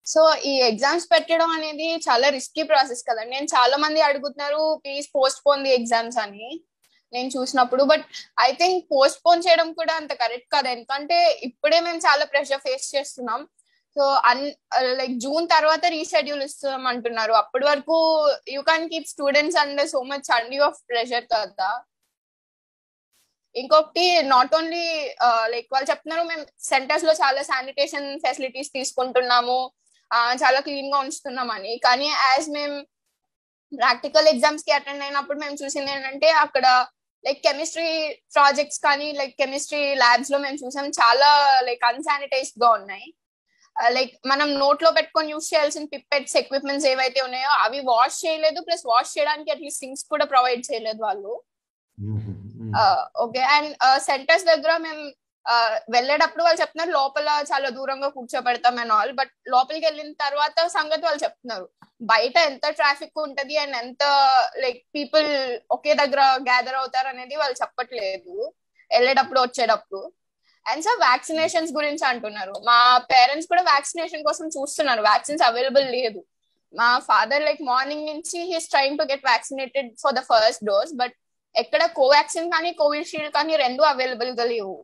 so ఈ exams పెట్టడం అనేది చాలా రిస్కీ ప్రాసెస్ కదండి నేను చాలా మంది అడుగుతున్నారు please postpone the exams అని నేను చూసినప్పుడు but I think postpone చేయడం కూడా అంత కరెక్ట్ కాదు ఎందుకంటే ఇప్పుడే మేము చాలా ప్రెషర్ ఫేస్ చేస్తున్నాం సో అన్ లైక్ జూన్ తర్వాత రీషెడ్యూల్ ఇస్తున్నాం అంటున్నారు అప్పటి వరకు you can keep students under so much అండి ఆఫ్ ప్రెషర్ కదా ఇంకొకటి నాట్ ఓన్లీ లైక్ వాళ్ళు చెప్తున్నారు మేము సెంటర్స్ లో చాలా శానిటేషన్ ఫెసిలిటీస్ తీసుకుంటున్నాము చాలా క్లీన్ గా ఉంచుతున్నామని కానీ యాజ్ మేము ప్రాక్టికల్ ఎగ్జామ్స్ కి అటెండ్ అయినప్పుడు మేము చూసింది ఏంటంటే అక్కడ లైక్ కెమిస్ట్రీ ప్రాజెక్ట్స్ కానీ లైక్ కెమిస్ట్రీ ల్యాబ్స్ లో మేము చూసాం చాలా లైక్ అన్సానిటైజ్డ్ గా ఉన్నాయి లైక్ మనం నోట్ లో పెట్టుకొని యూస్ చేయాల్సిన పిప్పెట్స్ ఎక్విప్మెంట్స్ ఏవైతే ఉన్నాయో అవి వాష్ చేయలేదు ప్లస్ వాష్ చేయడానికి అట్లీస్ట్ సింక్స్ కూడా ప్రొవైడ్ చేయలేదు వాళ్ళు ఓకే అండ్ సెంటర్స్ దగ్గర మేము వెళ్ళేటప్పుడు వాళ్ళు చెప్తున్నారు లోపల చాలా దూరంగా కూర్చోబెడతాం అండ్ ఆల్ బట్ లోపలికి వెళ్ళిన తర్వాత సంగతి వాళ్ళు చెప్తున్నారు బయట ఎంత ట్రాఫిక్ ఉంటది అండ్ ఎంత లైక్ పీపుల్ ఒకే దగ్గర గ్యాదర్ అవుతారు అనేది వాళ్ళు చెప్పట్లేదు వెళ్ళేటప్పుడు వచ్చేటప్పుడు అండ్ సార్ వ్యాక్సినేషన్స్ గురించి అంటున్నారు మా పేరెంట్స్ కూడా వ్యాక్సినేషన్ కోసం చూస్తున్నారు వ్యాక్సిన్స్ అవైలబుల్ లేదు మా ఫాదర్ లైక్ మార్నింగ్ నుంచి he's trying to get vaccinated for the first dose but ఎక్కడ కోవాక్సిన్ కానీ కోవిషీల్డ్ కానీ రెండు అవైలబుల్ గా లేవు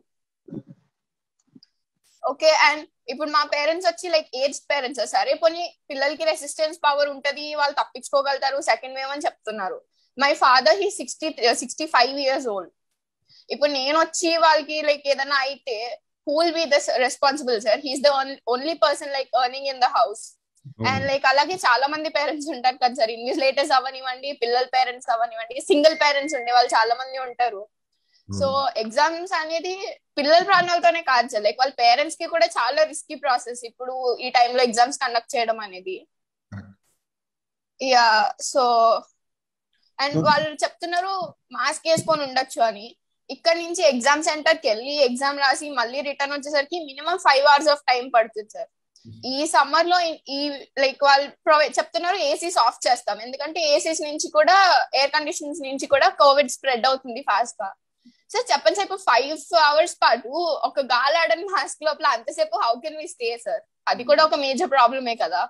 ఓకే అండ్ ఇప్పుడు మా పేరెంట్స్ వచ్చి లైక్ ఏజ్ పేరెంట్స్ సరే పోనీ పిల్లలకి రెసిస్టెన్స్ పవర్ ఉంటది వాళ్ళు తప్పించుకోగలుగుతారు సెకండ్ వేవ్ అని చెప్తున్నారు my father he sixty sixty five years old ఇప్పుడు నేను వచ్చి వాళ్ళకి లైక్ ఏదైనా అయితే who'll be the responsible sir he's the only person like earning in the house and like అలాగే చాలా మంది పేరెంట్స్ ఉంటారు కదా సార్ ఇన్విజిలేటర్స్ అవనివ్వండి పిల్లల పేరెంట్స్ అవనివ్వండి సింగిల్ పేరెంట్స్ ఉండే వాళ్ళు చాలా మంది ఉంటారు సో ఎగ్జామ్స్ అనేది పిల్లల ప్రాణాలతోనే కాదు సార్ లైక్ వాళ్ళ పేరెంట్స్ కి కూడా చాలా రిస్కీ ప్రాసెస్ ఇప్పుడు ఈ టైంలో ఎగ్జామ్స్ కండక్ట్ చేయడం అనేది యా సో అండ్ వాళ్ళు చెప్తున్నారు మాస్క్ వేసుకొని ఉండొచ్చు అని ఇక్కడ నుంచి ఎగ్జామ్ సెంటర్ కి వెళ్ళి ఎగ్జామ్ రాసి మళ్ళీ రిటర్న్ వచ్చేసరికి minimum five hours of time పడుతుంది సార్ ఈ సమ్మర్ లో ఈ లైక్ వాళ్ళు ప్రొవైడ్ చెప్తున్నారు ఏసీస్ ఆఫ్ చేస్తాం ఎందుకంటే ఏసీస్ నుంచి కూడా ఎయిర్ కండిషన్స్ నుంచి కూడా కోవిడ్ స్ప్రెడ్ అవుతుంది ఫాస్ట్ గా సార్ చెప్పండి సేపు ఫైవ్ అవర్స్ పాటు ఒక గాలాడని మాస్క్ లోపల అంతసేపు how can we stay sir అది కూడా ఒక మేజర్ ప్రాబ్లమే కదా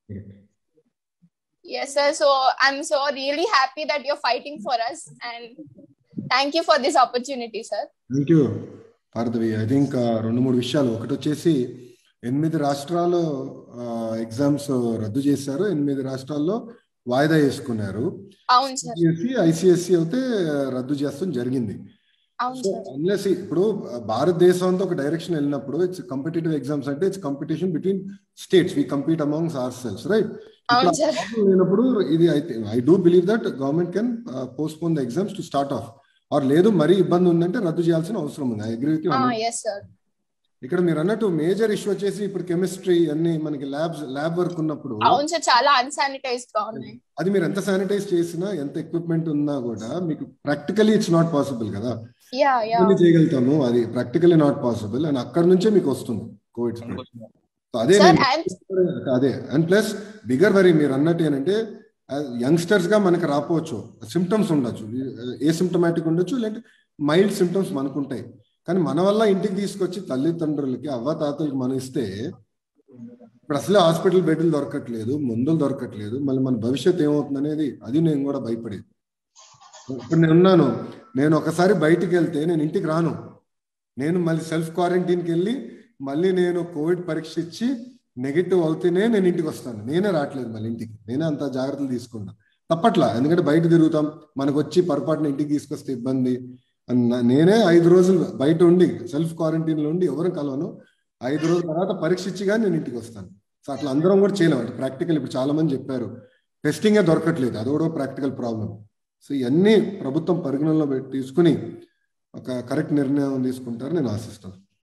yes sir so I'm so really happy that you're fighting for us and thank you for this opportunity sir thank you భారతవి ఐ థింక్ రెండు మూడు విషయాలు ఒకటి వచ్చేసి ఎనిమిది రాష్ట్రాలు ఎగ్జామ్స్ రద్దు చేశారు ఎనిమిది రాష్ట్రాల్లో వాయిదా వేసుకున్నారు అవును సార్ సిబిఎస్ఈ ఐసిఎస్సి అయితే రద్దు చేస్తాం జరిగింది అవును సో సార్ అన్లెస్ ఇప్పుడు భారతదేశం అంతా ఒక డైరెక్షన్ వెళ్ళినప్పుడు ఇట్స్ కంపిటేటివ్ ఎగ్జామ్స్ అంటే it's competition between states we compete amongst our selves right అవును సార్ లేనప్పుడు ఇది అయితే I do believe that government can postpone the exams to start off or లేదు మరీ ఇబ్బంది ఉందంటే రద్దు చేయాల్సిన అవసరం ఉంది I agree with yes sir ఇక్కడ మీరు అన్నట్టు మేజర్ ఇష్యూ వచ్చేసి ఇప్పుడు కెమిస్ట్రీ అన్ని మనకి ల్యాబ్స్ ల్యాబ్ వర్క్ ఉన్నప్పుడు అవును సార్ చాలా అన్సానిటైజ్డ్ గా ఉన్నాయి అది మీరు ఎంత శానిటైజ్ చేసినా ఎంత ఎక్విప్మెంట్ ఉన్నా కూడా మీకు ప్రాక్టికలీ ఇట్స్ నాట్ పాసిబుల్ కదా యా యా అన్ని చేయగలుగుతాము అది ప్రాక్టికలీ నాట్ పాసిబుల్ అండ్ అక్కడ నుంచే మీకు వస్తుంది కోవిడ్ స్ప్రెడ్ సో అదే సార్ నేను- అండ్ అదే అండ్ ప్లస్ బిగర్ వరీ మీరు అన్నట్టు ఏంటంటే యంగ్స్టర్స్ గా మనకు రాపోవచ్చు సిమ్టమ్స్ ఉండొచ్చు ఏ సిమ్టమాటిక్ ఉండొచ్చు లేదంటే మైల్డ్ సిమ్టమ్స్ మనకు ఉంటాయి కానీ మన వల్ల ఇంటికి తీసుకొచ్చి తల్లిదండ్రులకి అవ్వ తాతలకి మనం ఇస్తే ఇప్పుడు అసలే హాస్పిటల్ బెడ్లు దొరకట్లేదు మందులు దొరకట్లేదు మళ్ళీ మన భవిష్యత్ ఏమవుతుంది అనేది అది నేను కూడా భయపడేది ఇప్పుడు నేను ఉన్నాను నేను ఒకసారి బయటికి వెళ్తే నేను ఇంటికి రాను నేను మళ్ళీ సెల్ఫ్ క్వారంటైన్కి వెళ్ళి మళ్ళీ నేను కోవిడ్ పరీక్ష ఇచ్చి నెగిటివ్ అవుతేనే నేను ఇంటికి వస్తాను నేనే రావట్లేదు మళ్ళీ ఇంటికి నేనే అంత జాగ్రత్తలు తీసుకున్నా తప్పట్లా ఎందుకంటే బయట తిరుగుతాం మనకు వచ్చి పొరపాటున ఇంటికి తీసుకొస్తే ఇబ్బంది అని నా- నేనే ఐదు రోజులు బయట ఉండి సెల్ఫ్ క్వారంటైన్ లో ఉండి ఎవరు కలవను ఐదు రోజుల తర్వాత పరీక్ష ఇచ్చి కానీ నేను ఇంటికి వస్తాను సో అట్లా అందరం కూడా చేయలేము అంటే ప్రాక్టికల్ ఇప్పుడు చాలా మంది చెప్పారు టెస్టింగే దొరకట్లేదు అది కూడా ప్రాక్టికల్ ప్రాబ్లం సో ఇవన్నీ ప్రభుత్వం పరిగణనలో పెట్టి తీసుకుని ఒక కరెక్ట్ నిర్ణయం తీసుకుంటారని నేను ఆశిస్తాను